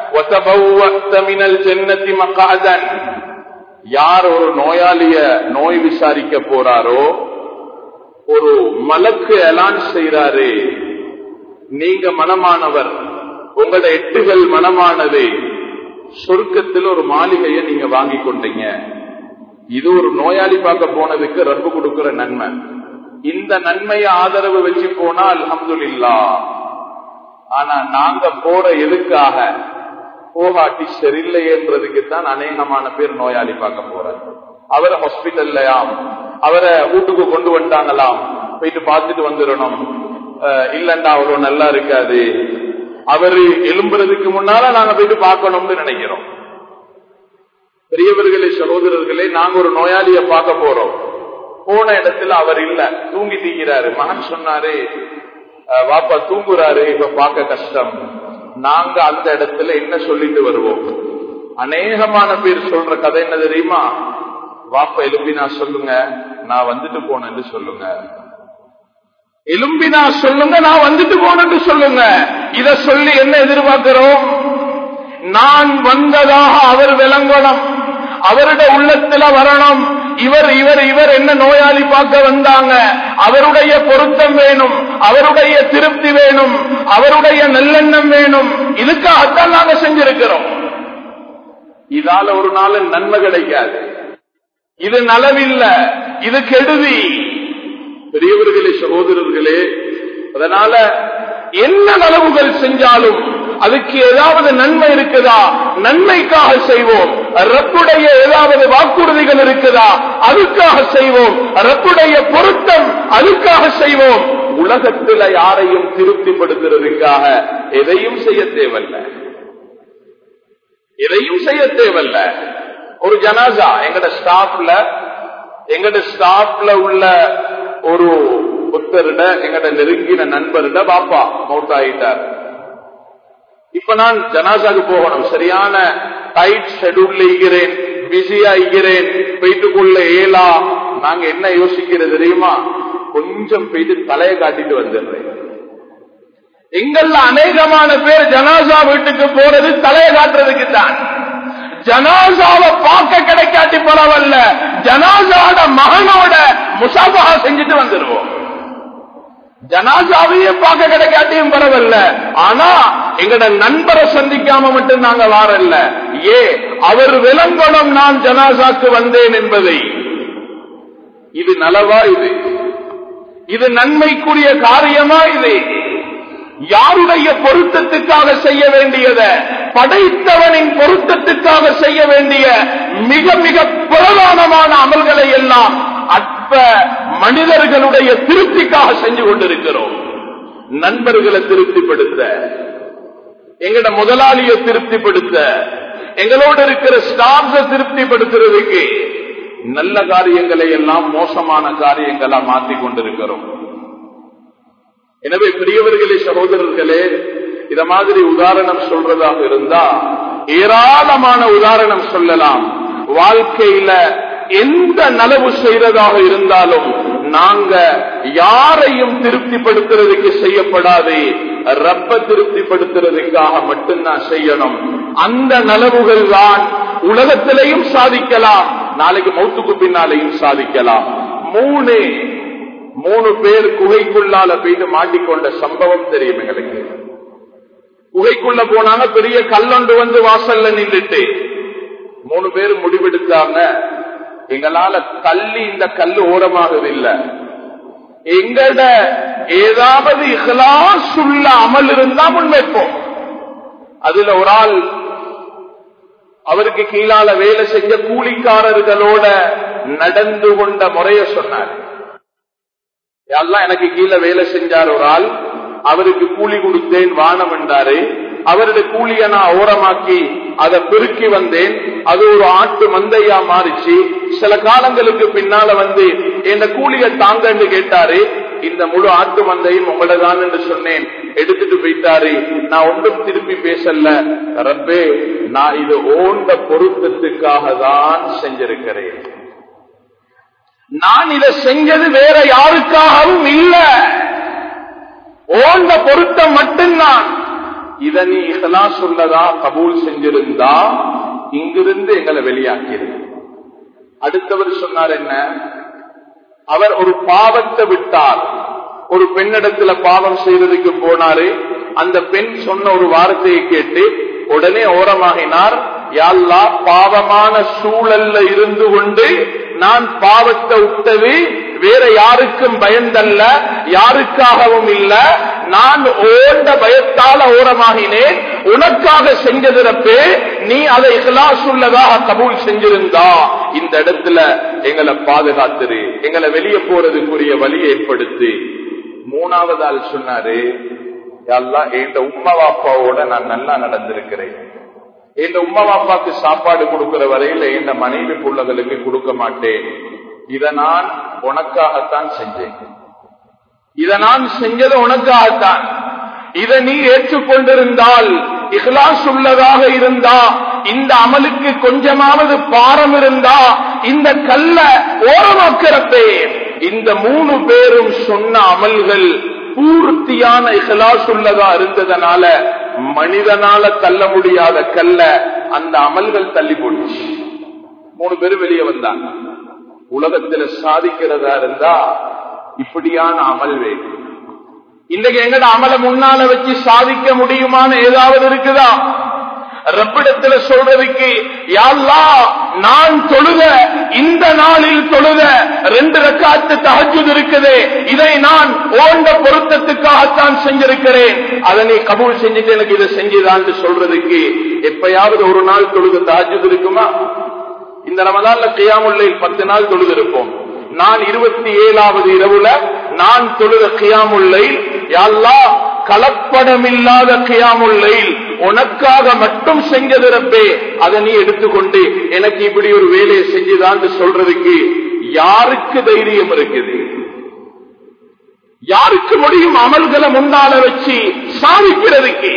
وَتَبَوَّأْتَ مِنَ الْجَنَّةِ مَقْعَدًا யார் ஒரு நோயாளிய நோய் விசாரிக்க போறாரோ ஒரு மலக்கு எலான் செய்யறாரு நீங்க மனமானவர் உங்களோட எட்டுகள் மனமானது சொர்க்கத்தில் ஒரு மாளிகையை நீங்க வாங்கி கொண்டீங்க இது ஒரு நோயாளி பார்க்க போனதுக்கு ரப்பு கொடுக்கிற நன்மை இந்த நன்மையை ஆதரவு வச்சு போனா அல்ஹம்துலில்லா ஆனா நாங்க போற எதுக்காக போகாட்டி சரியில்லைன்றதுக்கு தான் அநேகமான பேர் நோயாளி பார்க்க போறாங்க அவரை ஹாஸ்பிட்டல்லையாம் அவரை வீட்டுக்கு கொண்டு வந்துட்டாங்களாம் போயிட்டு பார்த்துட்டு வந்துடணும் அஹ் இல்லண்டா அவ்வளவு நல்லா இருக்காது அவரு எலும்புறதுக்கு முன்னால நாங்க போயிட்டு பார்க்கணும்னு நினைக்கிறோம் பெரியவர்களே சகோதரர்களே நாங்க ஒரு நோயாளிய பார்க்க போறோம் போன இடத்துல அவர் இல்ல தூங்கி தீங்கிறாரு மகன் சொன்னாரு "அஹ், வாப்பா தூங்குறாரு இப்ப பார்க்க கஷ்டம் நாங்க அந்த இடத்துல என்ன சொல்லிட்டு வருவோம் அநேகமான பேர் சொல்ற கதை என்ன தெரியுமா வாப்பா எலும்பினா சொல்லுங்க நான் வந்துட்டு போனேன்னு சொல்லுங்க எலும்பினா சொல்லுங்க நான் வந்துட்டு போனேன்னு சொல்லுங்க இத சொல்லி என்ன எதிர்பார்க்கிறோம் நான் வந்ததாக அவர் விளங்கணும் அவருடைய உள்ளத்துல வரணும் இவர் இவர் இவர் என்ன நோயாளி பார்க்க வந்தாங்க அவருடைய பொருத்தம் வேணும் அவருடைய திருப்தி வேணும் அவருடைய நல்லெண்ணம் வேணும் இதுக்காகத்தான் நாங்க செஞ்சிருக்கிறோம் இதால ஒரு நாள் நன்மை கிடைக்காது இது நலவில்ல இது கெடுதி பெரியவர்களே சகோதரர்களே அதனால என்ன நலவுகள் செஞ்சாலும் அதுக்கு ஏதாவது நன்மை இருக்குதா நன்மைக்காக செய்வோம் ரப்புடைய ஏதாவது வாக்குறுதிகள் இருக்குதா அதுக்காக செய்வோம் ரப்புடைய பொருத்தம் அதுக்காக செய்வோம் உலகத்துல யாரையும் திருப்திப்படுத்துறதுக்காக எதையும் செய்ய தேவையில்ல எதையும் செய்ய தேவையில்ல ஒரு ஜனாசா எங்கட ஸ்டாஃப்ல எங்கட ஸ்டாஃப்ல உள்ள ஒரு புத்தரிட எங்கட நெருங்கின நண்பரிட பாப்பா மௌத்தாயிட்டார் இப்ப நான் ஜனாசாக்கு போகணும் சரியான டைட் ஷெடியூல்ல இருக்கிறேன் பிஸியா இருக்கிறேன் போயிட்டு கொள்ள ஏலா நாங்க என்ன யோசிக்கிறது தெரியுமா கொஞ்சம் போயிட்டு தலையை காட்டிட்டு வந்துடுறேன் எங்கள்ல அநேகமான பேர் ஜனாசா வீட்டுக்கு போறது தலையை காட்டுறதுக்கு தான் ஜனாசாவை பார்க்க கிடைக்காட்டி பரவாயில்ல ஜனாசாவோட மகனோட முசாபகா செஞ்சுட்டு வந்துடுவோம் ஜனாசாவையே பார்க்க கிடைக்காட்டியும் பரவாயில்ல ஆனா எங்கட நண்பரை சந்திக்காம மட்டும் நாங்க வாரல்ல ஏ அவர் விளங்கணும் நான் ஜனாசாக்கு வந்தேன் என்பதை இது நலவா இது இது நன்மைக்குரிய காரியமா இது யாருடைய பொருத்தத்துக்காக செய்ய வேண்டியத படைத்தவனின் பொருத்தத்துக்காக செய்ய வேண்டிய மிக மிக பிரதானமான அமல்களை எல்லாம் அற்ப மனிதர்களுடைய திருப்திக்காக செஞ்சு கொண்டிருக்கிறோம் நண்பர்களை திருப்திப்படுத்த எங்கட முதலாளியை திருப்திப்படுத்த எங்களோடு இருக்கிற ஸ்டாஃப்ஸை திருப்திப்படுத்துறதுக்கு நல்ல காரியங்களை எல்லாம் மோசமான காரியங்களா மாற்றிக் கொண்டிருக்கிறோம் எனவே பெரியவர்களே சகோதரர்களே இத மாதிரி உதாரணம் சொல்றதாக இருந்தா ஏராளமான உதாரணம் சொல்லலாம் வாழ்க்கையில எந்த நலவு செய்யறதாக இருந்தாலும் நாங்க யாரையும் திருப்திப்படுத்துறதுக்கு செய்யப்படாது ரப்ப திருப்திப்படுத்துறதுக்காக மட்டும்தான் செய்யணும் அந்த நலவுகள் தான் உலகத்திலையும் சாதிக்கலாம் நாளைக்கு மௌத்துக்கு பின்னாலையும் சாதிக்கலாம் மூணு மூணு பேர் குகைக்குள்ளால போயிட்டு மாட்டிக்கொண்ட சம்பவம் தெரியும் எங்களுக்கு குகைக்குள்ள போனாங்க பெரிய கல்லொண்டு வந்து வாசல்ல நின்றுட்டு மூணு பேர் முடிவெடுத்தாங்க எங்களால தள்ளி இந்த கல்லு ஓரமாகுதில்லை எங்கட ஏதாவது இஹ்லாஸ் உள்ள அமல் இருந்தா முன்வைப்போம் அதுல ஒரு ஆள் அவருக்கு கீழால வேலை செஞ்ச கூலிக்காரர்களோட நடந்து கொண்ட முறைய சொன்னார் எல்லாம் எனக்கு கீழே வேலை செஞ்சார் ஒரு ஆள் அவருக்கு கூலி கொடுத்தேன் வானம் என்றாரு அவருடைய கூலிய நான் ஓரமாக்கி அதை பெருக்கி வந்தேன் அது ஒரு ஆட்டு மந்தையா மாறிச்சு சில காலங்களுக்கு பின்னால வந்து இந்த கூலிய தாங்கன்னு கேட்டாரு இந்த முழு ஆட்டு மந்தையும் உங்களதான் என்று சொன்னேன் எடுத்துட்டு போயிட்டாரு நான் ஒன்றும் திருப்பி பேசல ரப்பே நான் இது ஓண்ட பொருத்தத்துக்காக தான் செஞ்சிருக்கிறேன் நான் இதை செஞ்சது வேற யாருக்காகவும் இல்ல ஓண்ட பொருத்தம் மட்டும்தான் இத நீ இஹலாஸ் உள்ளதா கபூல் செஞ்சிருந்தா இங்கிருந்து எங்களை வெளியாக்கிடு அடுத்தவர் சொன்னார் என்ன அவர் ஒரு பாவத்தை விட்டார் ஒரு பெண்ணிடத்துல பாவம் செய்வதற்கு போனாரு அந்த பெண் சொன்ன ஒரு வார்த்தையை கேட்டு உடனே ஓரமாகினார் யாழ்லா பாவமான சூழல்ல இருந்து கொண்டு நான் பாவத்தை விட்டது வேற யாருக்கும் பயந்தல்ல யாருக்காகவும் இல்ல நான் ஓண்ட பயத்தால ஓரமாகினேன் உனக்காக செஞ்சதிறப்பே நீ அதை இகலாஸ் உள்ளதாக கபூல் செஞ்சிருந்தா இந்த இடத்துல எங்களை பாதுகாத்துரு எங்களை வெளியே போறதுக்குரிய வழி ஏற்படுத்தி மூணாவது ஆள் சொன்னாரு எல்லாம் என் உம்மா வாப்பாவோட நான் நல்லா நடந்திருக்கிறேன் என் உம்மா வாப்பாக்கு சாப்பாடு கொடுக்கிற வரையில என் மனைவி பிள்ளைகளுக்கு கொடுக்க மாட்டேன் இத நான் உனக்காகத்தான் செஞ்சேன் இத நான் செஞ்சது உனக்காகத்தான் இதை நீ ஏற்றுக்கொண்டிருந்தால் இஹ்லாஸ் உள்ளதாக இருந்தா இந்த அமலுக்கு கொஞ்சமாவது பாரம் இருந்தா இந்த கல்ல ஓரமாக்கிறப்பே இந்த மூணு பேரும் சொன்ன அமல்கள் பூர்த்தியான இஹ்லாஸ் உள்ளதா இருந்ததனால மனிதனால தள்ள முடியாத கல்ல அந்த அமல்கள் தள்ளி போடுச்சு மூணு பேரும் வெளியே வந்தாங்க உலகத்துல சாதிக்கிறதா இருந்தா இப்படியான அமல் வேணும் இன்னைக்கு எங்கட அமல முன்னால வச்சு சாதிக்க முடியுமான ஏதாவது இருக்குதா ரப்பிடத்துல சொல்றதுக்கு யாழ்லா நான் தொழுத இந்த நாளில் தொழுத ரெண்டு ரக்காத்து தகஜுது இருக்குது இதை நான் ஓண்ட பொருத்தத்துக்காகத்தான் செஞ்சிருக்கிறேன் அதை நீ கபூல் செஞ்சுட்டு எனக்கு இதை செஞ்சுதான் சொல்றதுக்கு எப்பயாவது ஒரு நாள் தொழுது தகஜுது இருக்குமா இந்த ரமதான்ல கியாமுல்லையில் பத்து நாள் தொழுது இருப்போம் நான் இருபத்தி ஏழாவது இரவுல நான் தொழுத கியாமுல்லை யாழ்லா கலப்படமில்லாத கியாமுல்லை உனக்காக மட்டும் செஞ்சதிறப்பே அதை நீ எடுத்துக்கொண்டு எனக்கு இப்படி ஒரு வேலையை செஞ்சுதான் சொல்றதுக்கு யாருக்கு தைரியம் இருக்குது யாருக்கு முடியும் அமல்களை முன்னால வச்சு சாதிக்கிறதுக்கு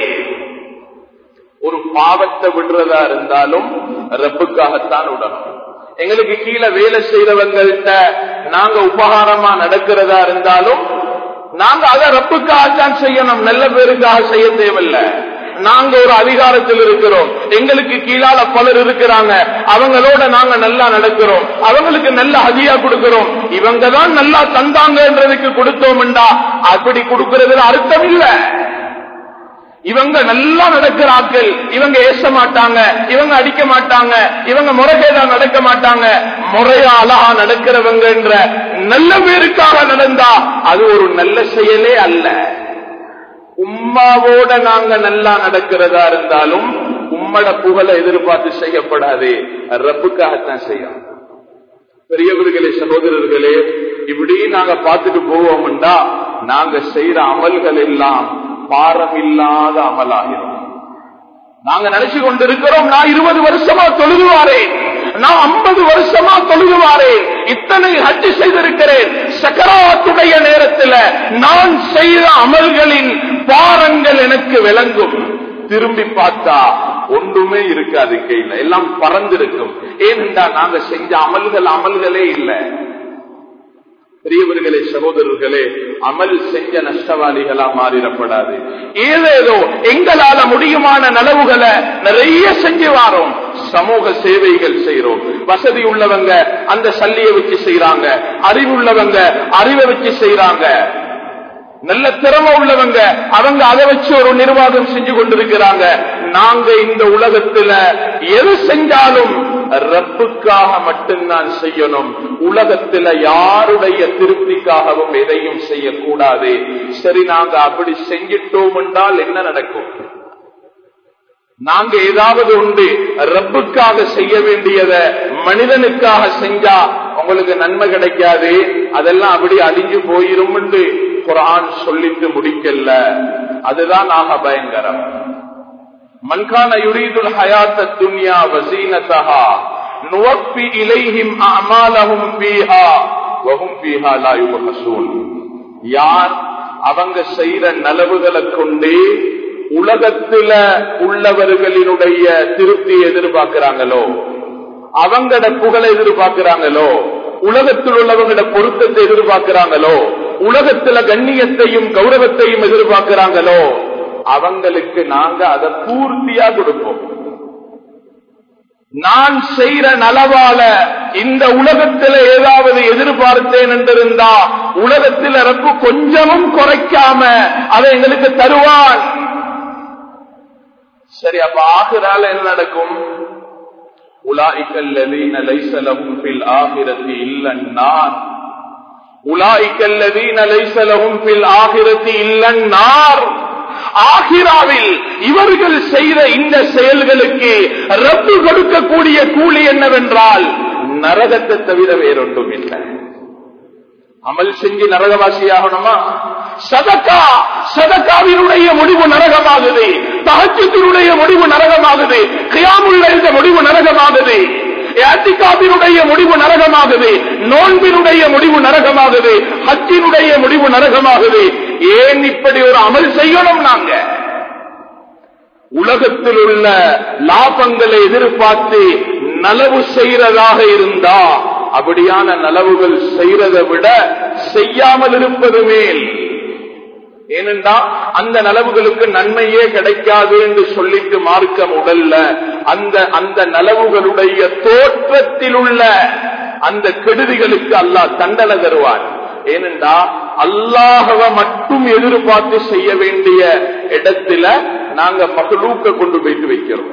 ஒரு பாவத்தை விடுறதா இருந்தாலும் ரப்புக்காகத்தான் விடணும் எங்களுக்கு கீழே வேலை செய்யறவங்கள்ட்ட நாங்க உபகாரமா நடக்கிறதா இருந்தாலும் நாங்க அதை ரப்புக்காகத்தான் செய்யணும் நல்ல பேருக்காக செய்ய தேவையில்லை நாங்க ஒரு அதிகாரத்தில் இருக்கிறோம் எங்களுக்கு கீழால பலர் இருக்கிறாங்க அவங்களோட நாங்க நல்லா நடக்கிறோம் அவங்களுக்கு நல்ல அதிகா கொடுக்கிறோம் இவங்க தான் நல்லா தந்தாங்கன்றதுக்கு கொடுத்தோம்டா அப்படி கொடுக்கறதுல அர்த்தம் இல்லை இவங்க நல்லா நடக்கிறார்கள் இவங்க ஏச மாட்டாங்க இவங்க அடிக்க மாட்டாங்க இவங்க முறைகேடா நடக்க மாட்டாங்க முறையா அழகா நடக்கிறவங்க என்ற நல்ல பேருக்காக நடந்தா அது ஒரு நல்ல செயலே அல்ல உம்மாவோட நாங்க நல்லா நடக்கிறதா இருந்தாலும் உம்மட புகழை எதிர்பார்த்து செய்யப்படாது ரப்புக்காகத்தான் செய்யணும் பெரியவர்களே சகோதரர்களே இப்படி நாங்க பார்த்துட்டு போவோம்டா நாங்க செய்யற அமல்கள் எல்லாம் பாரம் இல்லாத அமலாகிறோம் நாங்க நினைச்சு கொண்டிருக்கிறோம் நான் இருபது வருஷமா தொழுதுவாரேன் நான் ஐம்பது வருஷமா தொழுதுவாரேன் இத்தனை ஹஜ்ஜு செய்திருக்கிறேன் சக்கராத்துடைய நேரத்தில் நான் செய்த அமல்களின் பாரங்கள் எனக்கு விளங்கும் திரும்பி பார்த்தா ஒன்றுமே இருக்காது கையில எல்லாம் பறந்திருக்கும் ஏனென்றா நாங்க செஞ்ச அமல்கள் அமல்களே இல்லை பெரியவர்களே சகோதரர்களே அமல் செஞ்ச நஷ்டவாளிகளா மாறிடப்படாது ஏதேதோ எங்களால முடியுமான நலவுகளை நிறைய செஞ்சு வாரோம் சமூக சேவைகள் செய்யறோம் வசதி உள்ளவங்க அந்த சல்லியை வச்சு செய்யறாங்க அறிவுள்ளவங்க அறிவை வச்சு செய்யறாங்க நல்ல திறமை உள்ளவங்க அவங்க அதை வச்சு ஒரு நிர்வாகம் செஞ்சு கொண்டிருக்கிறாங்க நாங்க இந்த உலகத்துல எது செஞ்சாலும் ரப்புக்காக மட்டும்தான் செய்யணும் உலகத்துல யாருடைய திருப்திக்காகவும் எதையும் செய்யக்கூடாது சரி நாங்க அப்படி செஞ்சிட்டோம் என்றால் என்ன நடக்கும் நாங்க ஏதாவது உண்டு ரப்புக்காக செய்ய வேண்டியத மனிதனுக்காக செஞ்சா உங்களுக்கு நன்மை கிடைக்காது அதெல்லாம் அப்படி அழிஞ்சு போயிரும் என்று குரான் சொல்லிட்டு முடிக்கல அதுதான் ஆக பயங்கரம் மன்கான யுரீதுல் ஹயாத்த துன்யா வசீனதஹா நுவப்பி இலைஹிம் அமாலஹும் ஃபீஹா வஹும் ஃபீஹா லா யுபஹஸூன் யார் அவங்க செய்யற நலவுகளை கொண்டே உலகத்துல உள்ளவர்களினுடைய திருப்தி எதிர்பார்க்கிறாங்களோ அவங்கட புகழை எதிர்பார்க்கிறாங்களோ உலகத்தில் உள்ளவங்களோட பொருத்தத்தை எதிர்பார்க்கிறாங்களோ உலகத்துல கண்ணியத்தையும் கௌரவத்தையும் எதிர்பார்க்கிறாங்களோ அவங்களுக்கு நாங்க அதை பூர்த்தியா கொடுப்போம் நான் செய்யற நலவால இந்த உலகத்தில் ஏதாவது எதிர்பார்த்தேன் என்றிருந்தா உலகத்தில் ரப்பு கொஞ்சமும் குறைக்காம அதை எங்களுக்கு தருவான் சரி அப்ப ஆகிறால என்ன நடக்கும் உலாய்கல்லதீன லைசலஹும் ஃபில் ஆகிரத்தி இல்லன்னார் உலாய்கல்லதீன லைசலஹும் ஃபில் ஆகிரத்தி இல்லன்னார் ஆகிராவில் இவர்கள் செய்த இந்த செயல்களுக்கு ரப்பு கொடுக்கக்கூடிய கூலி என்னவென்றால் நரகத்தை தவிர வேறொன்றும் இல்லை அமல் செஞ்சு நரகவாசியாகணுமா சதக்கா சதக்காவினுடைய முடிவு நரகமாகுது தகச்சத்தினுடைய முடிவு நரகமாகுது கியாமுள்ள இந்த முடிவு நரகமாகுது ஏத்திகாபினுடைய முடிவு நரகமாகுது நோன்பினுடைய முடிவு நரகமாகுது ஹஜ்ஜினுடைய முடிவு நரகமாகுது ஏன் இப்படி ஒரு அமல் செய்யணும் நாங்க உலகத்தில் உள்ள லாபங்களை எதிர்பார்த்து நலவு செய்யறதாக இருந்தா அப்படியான நலவுகள் செய்யறதை விட செய்யாமல் இருப்பது மேல் ஏனென்றா அந்த நலவுகளுக்கு நன்மையே கிடைக்காது என்று சொல்லிட்டு மார்க்கம் உடல்ல அந்த அந்த நலவுகளுடைய தோற்றத்தில் உள்ள அந்த கெடுதிகளுக்கு அல்லாஹ் தண்டனை தருவார் ஏனென்றா அல்லாஹவ மட்டும் எதிர்பார்த்து செய்ய வேண்டிய இடத்துல நாங்க மகளூக்க கொண்டு போயிட்டு வைக்கிறோம்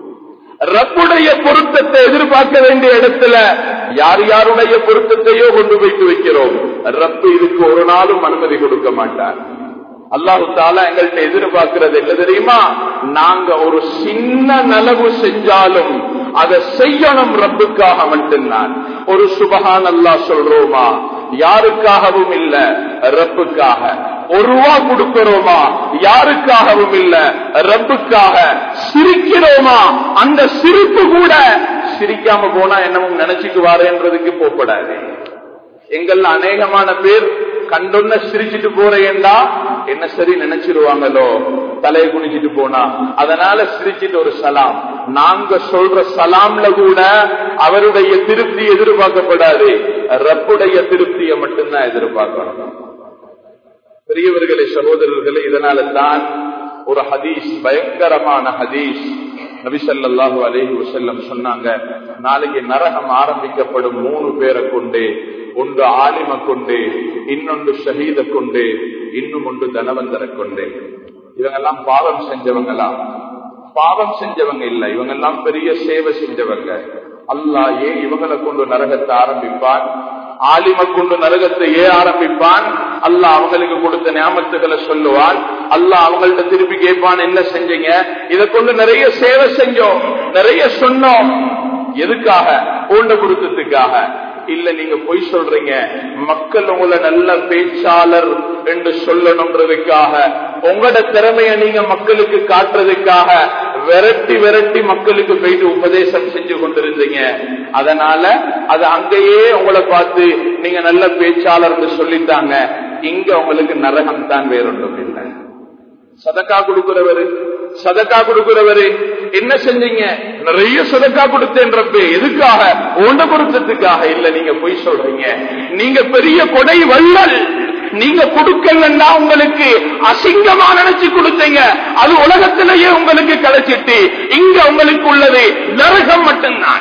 ரப்புடைய பொருத்தத்தை எதிர்பார்க்க வேண்டிய இடத்துல யார் யாருடைய பொருத்தத்தையோ கொண்டு போயிட்டு வைக்கிறோம் ரப்பு இதுக்கு ஒரு நாளும் அனுமதி கொடுக்க மாட்டார் அல்லாஹு தாலா எங்கள்கிட்ட எதிர்பார்க்கிறது என்ன தெரியுமா நாங்க ஒரு சின்ன நலவு செஞ்சாலும் அதை செய்யணும் ரப்புக்காக மட்டும்தான் ஒரு சுபகான் அல்லா சொல்றோமா யாருக்காகவும் இல்ல ரப்புக்காக ஒரு ரூபா கொடுக்கிறோமா யாருக்காகவும் இல்ல ரப்புக்காக சிரிக்கிறோமா அந்த சிரிப்பு கூட சிரிக்காம போனா என்னமும் நினைச்சிட்டு வாரேன்றதுக்கு போப்படாது எங்கள் அநேகமான பேர் கண்டொன்ன சிரிச்சிட்டு போறேன்டா என்ன சரி நினைச்சிருவாங்களோ தலையை குனிச்சிட்டு போனா அதனால சிரிச்சிட்டு ஒரு சலாம் நாங்க சொல்ற சலாம்ல கூட அவருடைய திருப்தி எதிர்பார்க்கப்படாது ரப்புடைய திருப்தியை மட்டும்தான் எதிர்பார்க்கணும் பெரியவர்களே சகோதரர்களே இதனால தான் ஒரு ஹதீஸ் பயங்கரமான ஹதீஸ் நபிசல்லாஹு அலேஹி வசல்லம் சொன்னாங்க நாளைக்கு நரகம் ஆரம்பிக்கப்படும் மூணு பேரை கொண்டு ஒன்று ஆலிம கொண்டு இன்னொன்று ஷஹீத கொண்டு இன்னும் ஒன்று தனவந்தரை கொண்டு இவங்கெல்லாம் பாவம் செஞ்சவங்களா பாவம் செஞ்சவங்க இல்ல இவங்கெல்லாம் பெரிய சேவை செஞ்சவங்க அல்லாஹ் ஏன் இவங்களை கொண்டு நரகத்தை ஆரம்பிப்பான் ஆலிம கொண்டு நரகத்தை ஏன் ஆரம்பிப்பான் அல்லாஹ் அவங்களுக்கு கொடுத்த ஞாபகத்துகளை சொல்லுவான் அல்லாஹ் அவங்கள்ட்ட திருப்பி கேட்பான் என்ன செஞ்சீங்க இதை கொண்டு நிறைய சேவை செஞ்சோம் நிறைய சொன்னோம் எதுக்காக பூண்ட பொருத்தத்துக்காக இல்ல நீங்க பொய் சொல்றீங்க மக்கள் உங்களை நல்ல பேச்சாளர் என்று சொல்லணுன்றதுக்காக உங்களோட திறமைய நீங்க மக்களுக்கு காட்டுறதுக்காக விரட்டி விரட்டி மக்களுக்கு போயிட்டு உபதேசம் செஞ்சு கொண்டிருந்தீங்க அதனால அது அங்கேயே உங்களை பார்த்து நீங்க நல்ல பேச்சாளர் சொல்லிட்டாங்க இங்க உங்களுக்கு நரகம் தான் வேறொன்றும் இல்லை சதக்கா கொடுக்கிறவரு சதக்கா கொடுக்கிறவரு என்ன செஞ்சீங்க நிறைய சதக்கா கொடுத்தேன்றப்ப எதுக்காக ஓண்ட பொருத்தத்துக்காக இல்ல நீங்க பொய் சொல்றீங்க நீங்க பெரிய கொடை வள்ளல் நீங்க கொடுக்கலன்னா உங்களுக்கு அசிங்கமா நினைச்சு கொடுத்தீங்க அது உலகத்திலேயே உங்களுக்கு கிடைச்சிட்டு இங்க உங்களுக்கு உள்ளது நரகம் மட்டும்தான்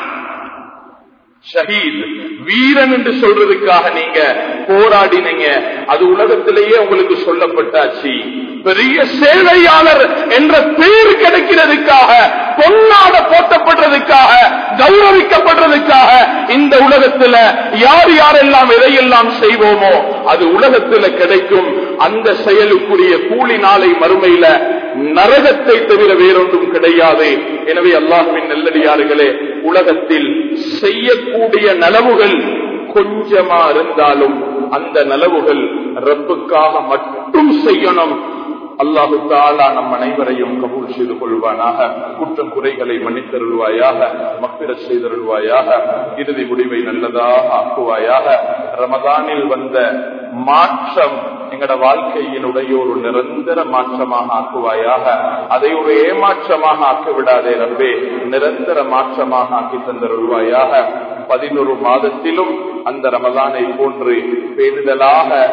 ஷஹீத் வீரன் என்று சொல்றதுக்காக நீங்க போராடினீங்க அது உலகத்திலேயே உங்களுக்கு சொல்லப்பட்டாச்சு பெரிய சேவையாளர் என்ற பெயர் கிடைக்கிறதுக்காக பொன்னாட போட்டப்படுறதுக்காக கௌரவிக்கப்படுறதுக்காக இந்த உலகத்துல யார் யாரெல்லாம் எதையெல்லாம் செய்வோமோ அது உலகத்துல கிடைக்கும் அந்த செயலுக்குரிய கூலி நாளை மறுமையில நரகத்தை தவிர வேறொன்றும் கிடையாது எனவே அல்லாஹுவின் நல்லடியார்களே உலகத்தில் செய்யக்கூடிய நலவுகள் கொஞ்சமா இருந்தாலும் அந்த நலவுகள் ரப்புக்காக மட்டும் செய்யணும் அல்லாஹு தாலா நம் அனைவரையும் கபூல் செய்து கொள்வானாக குற்றம் குறைகளை மன்னித்தருள்வாயாக மக்கிர செய்தருள்வாயாக இறுதி முடிவை நல்லதாக ஆக்குவாயாக ரமதானில் வந்த மாற்றம் எங்கட வாழ்க்கையினுடைய ஒரு நிரந்தர மாற்றமாக ஆக்குவாயாக அதை ஒரு ஏமாற்றமாக ஆக்கிவிடாதே ரப்பே நிரந்தர மாற்றமாக ஆக்கி தந்தருள்வாயாக பதினொரு மாதத்திலும் அந்த ரமதானை போன்று பேணுதலாக